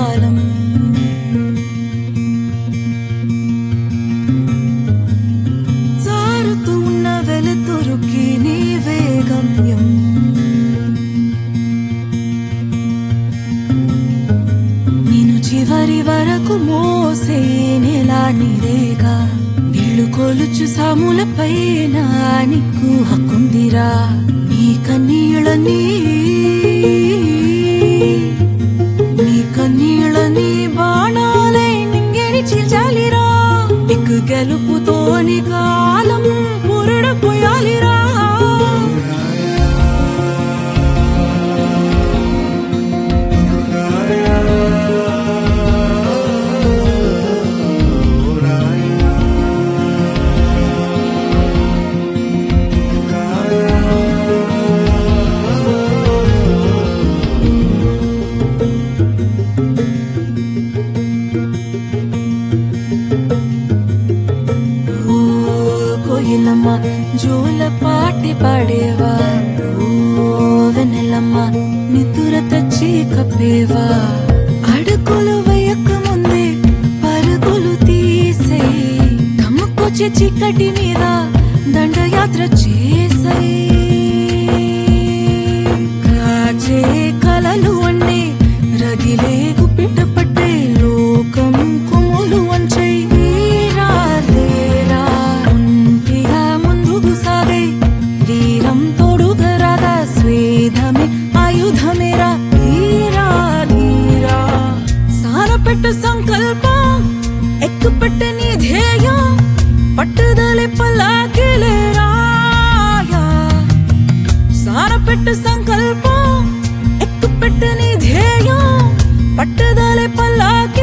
కాలం జారుతూ ఉన్న వెలుతురుకి నీవే గమ్యం నేను చివరి వరకు మోసే నెలా నీరేగా నీళ్లు కొలుచు సాముల పైన నీకు హక్కుందిరా నీ కన్నీళ్ళని నీ కన్నీళ్ళని బాణాలై నింగిని చీల్చాలిరా నీకు గెలుపుతోని కాలం పురుడు పోయాలిరా ఓ కోయిలమ్మ జోల పాటి పాడేవా ఓ వెన్నెలమ్మ నిద్ర తెచ్చి కప్పేవా అడుగులు వేయక ముందే పరుగులు తీసే కమ్ముకొచ్చే చీకటి మీద దండయాత్ర చేసే కాచే కలలు అండే రగిలే గుప్పిట పట్టే లోకం కుములు వంచే వీరా తేరా ఒంటిగా ముందుకు సాగే వీరం తోడుగా రాగా స్వేదమే ఆయుధమేరా ధీరా ధీరా సారపెట్టు సంకల్పం ఎక్కుపెట్టు నీ ధ్యేయం పట్టుదలే పల్లాకిలే రాయా సారపెట్టు సంకల్పం ఎక్కుపెట్టు నీ ధ్యేయం పట్టుదలే పల్లాకి